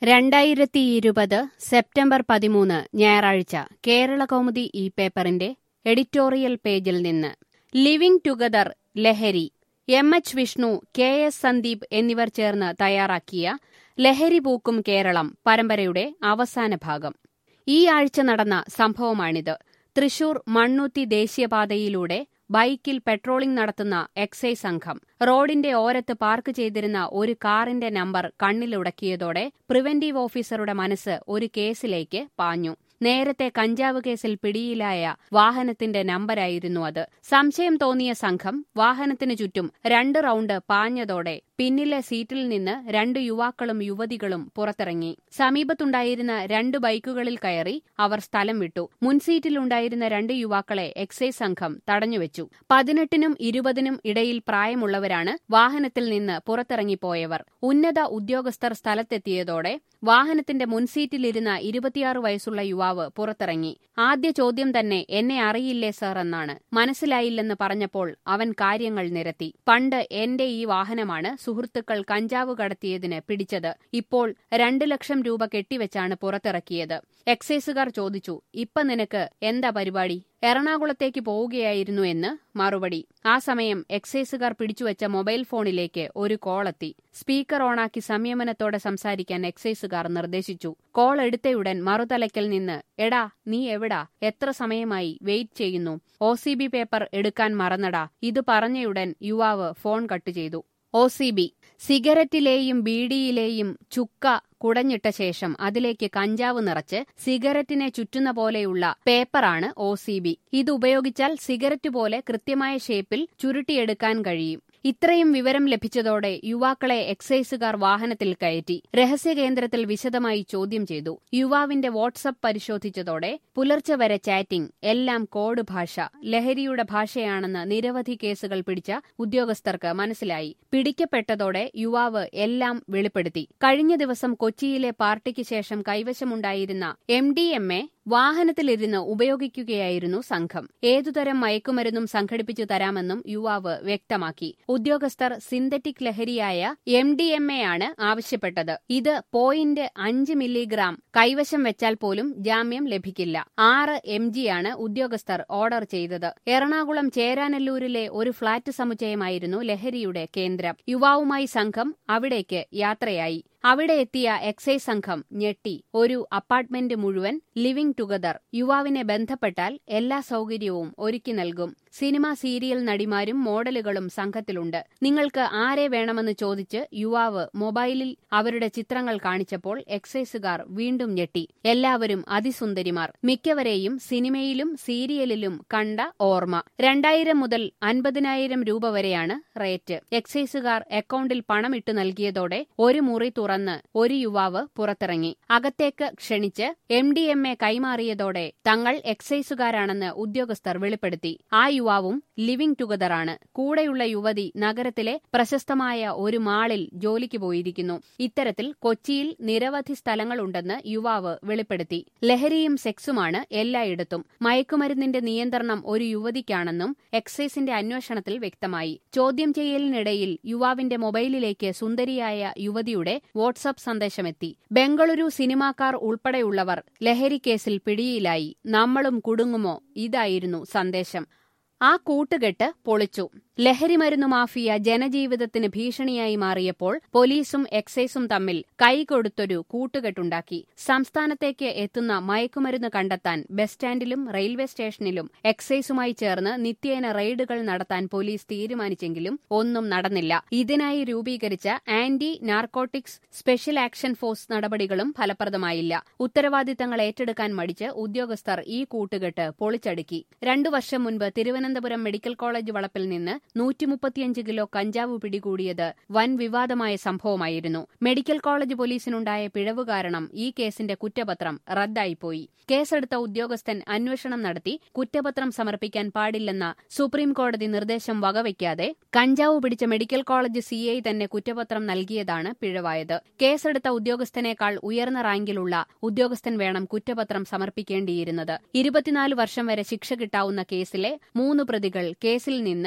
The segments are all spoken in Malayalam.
രണ്ടായിരത്തി ഇരുപത് സെപ്റ്റംബർ പതിമൂന്ന് ഞായറാഴ്ച കേരള കൗമുദി ഈ പേപ്പറിന്റെ എഡിറ്റോറിയൽ പേജിൽ നിന്ന് ലിവിംഗ് ടുഗദർ ലഹരി M H Vishnu K S Sandeep എന്നിവർ ചേർന്ന് തയ്യാറാക്കിയ ലഹരി പൂക്കും കേരളം പരമ്പരയുടെ അവസാന ഭാഗം ഈ ആഴ്ച നടന്ന സംഭവമാണിത് തൃശൂർ മണ്ണുത്തി ദേശീയപാതയിലൂടെ ബൈക്കിൽ പെട്രോളിംഗ് നടത്തുന്ന എക്സൈസ് സംഘം റോഡിന്റെ ഓരത്ത് പാർക്ക് ചെയ്തിരുന്ന ഒരു കാറിന്റെ നമ്പർ കണ്ണിലുടക്കിയതോടെ പ്രിവന്റീവ് ഓഫീസറുടെ മനസ്സ് ഒരു കേസിലേക്ക് പാഞ്ഞു നേരത്തെ കഞ്ചാവ് കേസിൽ പിടിയിലായ വാഹനത്തിന്റെ നമ്പരായിരുന്നു അത് സംശയം തോന്നിയ സംഘം വാഹനത്തിനു ചുറ്റും രണ്ട് റൌണ്ട് പാഞ്ഞതോടെ പിന്നിലെ സീറ്റിൽ നിന്ന് രണ്ട് യുവാക്കളും യുവതികളും പുറത്തിറങ്ങി സമീപത്തുണ്ടായിരുന്ന രണ്ട് ബൈക്കുകളിൽ കയറി അവർ സ്ഥലം വിട്ടു മുൻസീറ്റിലുണ്ടായിരുന്ന രണ്ട് യുവാക്കളെ എക്സൈസ് സംഘം തടഞ്ഞുവെച്ചു പതിനെട്ടിനും ഇരുപതിനും ഇടയിൽ പ്രായമുള്ളവരാണ് വാഹനത്തിൽ നിന്ന് പുറത്തിറങ്ങിപ്പോയവർ ഉന്നത ഉദ്യോഗസ്ഥർ സ്ഥലത്തെത്തിയതോടെ വാഹനത്തിന്റെ മുൻസീറ്റിലിരുന്ന ഇരുപത്തിയാറ് വയസ്സുള്ള യുവാവ് പുറത്തിറങ്ങി ആദ്യ ചോദ്യം തന്നെ എന്നെ അറിയില്ലേ സർ എന്നാണ് മനസ്സിലായില്ലെന്ന് പറഞ്ഞപ്പോൾ അവൻ കാര്യങ്ങൾ നിരത്തി പണ്ട് എന്റെ ഈ വാഹനമാണ് സുഹൃത്തുക്കൾ കഞ്ചാവ് കടത്തിയതിന് പിടിച്ചത് ഇപ്പോൾ രണ്ടു ലക്ഷം രൂപ കെട്ടിവെച്ചാണ് പുറത്തിറക്കിയത് എക്സൈസുകാർ ചോദിച്ചു ഇപ്പൊ നിനക്ക് എന്താ പരിപാടി എറണാകുളത്തേക്ക് പോവുകയായിരുന്നു എന്ന് മറുപടി ആ സമയം എക്സൈസുകാർ പിടിച്ചുവെച്ച മൊബൈൽ ഫോണിലേക്ക് ഒരു കോളെത്തി സ്പീക്കർ ഓണാക്കി സംയമനത്തോടെ സംസാരിക്കാൻ എക്സൈസുകാർ നിർദ്ദേശിച്ചു കോൾ എടുത്തയുടൻ മറുതലയ്ക്കൽ നിന്ന് എടാ നീ എവിടാ എത്ര സമയമായി വെയിറ്റ് ചെയ്യുന്നു ഒ പേപ്പർ എടുക്കാൻ മറന്നടാ ഇത് പറഞ്ഞയുടൻ യുവാവ് ഫോൺ കട്ട് ചെയ്തു ഒ സി ബി സിഗരറ്റിലെയും ബീഡിയിലെയും ചുക്ക കുടഞ്ഞിട്ട ശേഷം അതിലേക്ക് കഞ്ചാവ് നിറച്ച് സിഗരറ്റിനെ ചുറ്റുന്ന പോലെയുള്ള പേപ്പറാണ് ഒ സി ബി ഇതുപയോഗിച്ചാൽ സിഗരറ്റ് പോലെ കൃത്യമായ ഷേപ്പിൽ ചുരുട്ടിയെടുക്കാൻ കഴിയും ഇത്രയും വിവരം ലഭിച്ചതോടെ യുവാക്കളെ എക്സൈസുകാർ വാഹനത്തിൽ കയറ്റി രഹസ്യകേന്ദ്രത്തിൽ വിശദമായി ചോദ്യം ചെയ്തു യുവാവിന്റെ വാട്സപ്പ് പരിശോധിച്ചതോടെ പുലർച്ചെ വരെ ചാറ്റിംഗ് എല്ലാം കോഡ് ഭാഷ ലഹരിയുടെ ഭാഷയാണെന്ന് നിരവധി കേസുകൾ പിടിച്ച ഉദ്യോഗസ്ഥർക്ക് മനസ്സിലായി പിടിക്കപ്പെട്ടതോടെ യുവാവ് എല്ലാം വെളിപ്പെടുത്തി കഴിഞ്ഞ ദിവസം കൊച്ചിയിലെ പാർട്ടിക്ക് ശേഷം കൈവശമുണ്ടായിരുന്ന എം ഡി എം എ വാഹനത്തിലിരുന്ന് ഉപയോഗിക്കുകയായിരുന്നു സംഘം ഏതുതരം മയക്കുമരുന്നും സംഘടിപ്പിച്ചു തരാമെന്നും യുവാവ് വ്യക്തമാക്കി ഉദ്യോഗസ്ഥർ സിന്തറ്റിക് ലഹരിയായ എം ഡി എം എ ആണ് ആവശ്യപ്പെട്ടത് ഇത് പോയിന്റ് അഞ്ച് മില്ലിഗ്രാം കൈവശം വെച്ചാൽ പോലും ജാമ്യം ലഭിക്കില്ല ആറ് എം ജിയാണ് ഉദ്യോഗസ്ഥർ ഓർഡർ ചെയ്തത് എറണാകുളം ചേരാനെല്ലൂരിലെ ഒരു ഫ്ളാറ്റ് സമുച്ചയമായിരുന്നു ലഹരിയുടെ കേന്ദ്രം യുവാവുമായി സംഘം അവിടേക്ക് യാത്രയായി അവിടെ എത്തിയ എക്സൈസ് സംഘം ഞെട്ടി ഒരു അപ്പാർട്ട്മെന്റ് മുഴുവൻ ലിവിംഗ് ടുഗദർ യുവാവിനെ ബന്ധപ്പെട്ടാൽ എല്ലാ സൗകര്യവും ഒരുക്കി നൽകും സിനിമ സീരിയൽ നടിമാരും മോഡലുകളും സംഘത്തിലുണ്ട് നിങ്ങൾക്ക് ആരെ വേണമെന്ന് ചോദിച്ച് യുവാവ് മൊബൈലിൽ അവരുടെ ചിത്രങ്ങൾ കാണിച്ചപ്പോൾ എക്സൈസുകാർ വീണ്ടും ഞെട്ടി എല്ലാവരും അതിസുന്ദരിമാർ മിക്കവരെയും സിനിമയിലും സീരിയലിലും കണ്ട ഓർമ്മ രണ്ടായിരം മുതൽ അൻപതിനായിരം രൂപ വരെയാണ് റേറ്റ് എക്സൈസുകാർ അക്കൌണ്ടിൽ പണം ഇട്ടു നൽകിയതോടെ ഒരു മുറി തുറന്ന് ഒരു യുവാവ് പുറത്തിറങ്ങി അകത്തേക്ക് ക്ഷണിച്ച് എം ഡി എം എ കൈമാറിയതോടെ തങ്ങൾ എക്സൈസുകാരാണെന്ന് ഉദ്യോഗസ്ഥർ വെളിപ്പെടുത്തി ആ യുവാവും ലിവിംഗ് ടുഗദറാണ് കൂടെയുള്ള യുവതി നഗരത്തിലെ പ്രശസ്തമായ ഒരു മാളിൽ ജോലിക്ക് പോയിരിക്കുന്നു ഇത്തരത്തിൽ കൊച്ചിയിൽ നിരവധി സ്ഥലങ്ങളുണ്ടെന്ന് യുവാവ് വെളിപ്പെടുത്തി ലഹരിയും സെക്സുമാണ് എല്ലായിടത്തും മയക്കുമരുന്നിന്റെ നിയന്ത്രണം ഒരു യുവതിക്കാണെന്നും എക്സൈസിന്റെ അന്വേഷണത്തിൽ വ്യക്തമായി ചോദ്യം ചെയ്യലിനിടയിൽ യുവാവിന്റെ മൊബൈലിലേക്ക് സുന്ദരിയായ യുവതിയുടെ വാട്സ്ആപ്പ് സന്ദേശമെത്തി ബംഗളൂരു സിനിമാക്കാർ ഉൾപ്പെടെയുള്ളവർ ലഹരിക്കേസിൽ പിടിയിലായി നമ്മളും കുടുങ്ങുമോ ഇതായിരുന്നു സന്ദേശം ആ കൂട്ടുകെട്ട് പൊളിച്ചു ലഹരിമരുന്നു മാഫിയ ജനജീവിതത്തിന് ഭീഷണിയായി മാറിയപ്പോൾ പോലീസും എക്സൈസും തമ്മിൽ കൈകൊടുത്തൊരു കൂട്ടുകെട്ടുണ്ടാക്കി സംസ്ഥാനത്തേക്ക് എത്തുന്ന മയക്കുമരുന്ന് കണ്ടെത്താൻ ബസ് സ്റ്റാൻഡിലും റെയിൽവേ സ്റ്റേഷനിലും എക്സൈസുമായി ചേർന്ന് നിത്യേന റെയ്ഡുകൾ നടത്താൻ പോലീസ് തീരുമാനിച്ചെങ്കിലും ഒന്നും നടന്നില്ല ഇതിനായി രൂപീകരിച്ച anti narcotics special action force നടപടികളും ഫലപ്രദമായില്ല ഉത്തരവാദിത്തങ്ങൾ ഏറ്റെടുക്കാൻ മടിച്ച് ഉദ്യോഗസ്ഥർ ഈ കൂട്ടുകെട്ട് പൊളിച്ചടുക്കി രണ്ടു വർഷം മുൻപ് തിരുവനന്തപുരം മെഡിക്കൽ കോളേജ് വളപ്പിൽ നിന്ന് നൂറ്റിമുപ്പത്തിയഞ്ച് കിലോ കഞ്ചാവ് പിടികൂടിയത് വൻ വിവാദമായ സംഭവമായിരുന്നു മെഡിക്കൽ കോളേജ് പോലീസിനുണ്ടായ പിഴവ് കാരണം ഈ കേസിന്റെ കുറ്റപത്രം റദ്ദായിപ്പോയി കേസെടുത്ത ഉദ്യോഗസ്ഥൻ അന്വേഷണം നടത്തി കുറ്റപത്രം സമർപ്പിക്കാൻ പാടില്ലെന്ന സുപ്രീം കോടതി നിർദ്ദേശം വകവയ്ക്കാതെ കഞ്ചാവ് പിടിച്ച മെഡിക്കൽ കോളേജ് സിഐ തന്നെ കുറ്റപത്രം നൽകിയതാണ് പിഴവായത് കേസെടുത്ത ഉദ്യോഗസ്ഥനേക്കാൾ ഉയർന്ന റാങ്കിലുള്ള ഉദ്യോഗസ്ഥൻ വേണം കുറ്റപത്രം സമർപ്പിക്കേണ്ടിയിരുന്നത് ഇരുപത്തിനാല് വർഷം വരെ ശിക്ഷ കിട്ടാവുന്ന കേസിലെ മൂന്ന് പ്രതികൾ കേസിൽ നിന്ന് പുല്ലുപോലെ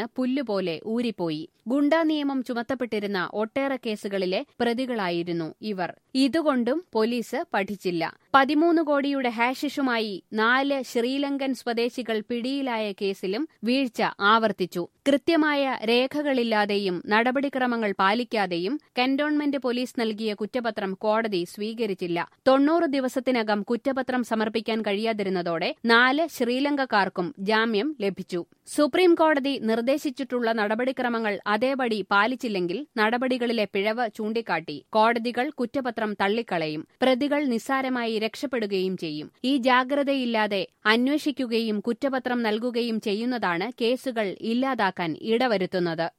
മിന്നലുപോലെ ഊരിപ്പോയി ഗുണ്ടാ നിയമം ചുമത്തപ്പെട്ടിരുന്ന ഒട്ടേറെ കേസുകളിലെ പ്രതികളായിരുന്നു ഇവർ ഇതുകൊണ്ടും പോലീസ് പഠിച്ചില്ല പതിമൂന്ന് കോടിയുടെ ഹാഷിഷുമായി നാല് ശ്രീലങ്കൻ സ്വദേശികൾ പിടിയിലായ കേസിലും വീഴ്ച ആവർത്തിച്ചു കൃത്യമായ രേഖകളില്ലാതെയും നടപടിക്രമങ്ങൾ പാലിക്കാതെയും കന്റോൺമെന്റ് പോലീസ് നൽകിയ കുറ്റപത്രം കോടതി സ്വീകരിച്ചില്ല തൊണ്ണൂറ് ദിവസത്തിനകം കുറ്റപത്രം സമർപ്പിക്കാൻ കഴിയാതിരുന്നതോടെ നാല് ശ്രീലങ്കക്കാർക്കും ജാമ്യം ലഭിച്ചു സുപ്രീം കോടതി നിർദ്ദേശിച്ചിട്ടുള്ള നടപടിക്രമങ്ങൾ അതേപടി പാലിച്ചില്ലെങ്കിൽ നടപടികളിലെ പിഴവ് ചൂണ്ടിക്കാട്ടി കോടതികൾ കുറ്റപത്രം തള്ളിക്കളയും പ്രതികൾ നിസ്സാരമായി രക്ഷപ്പെടുകയും ചെയ്യും ഈ ജാഗ്രതയില്ലാതെ അന്വേഷിക്കുകയും കുറ്റപത്രം നൽകുകയും ചെയ്യുന്നതാണ് കേസുകൾ ഇല്ലാതാക്കാൻ ഇടവരുത്തുന്നത്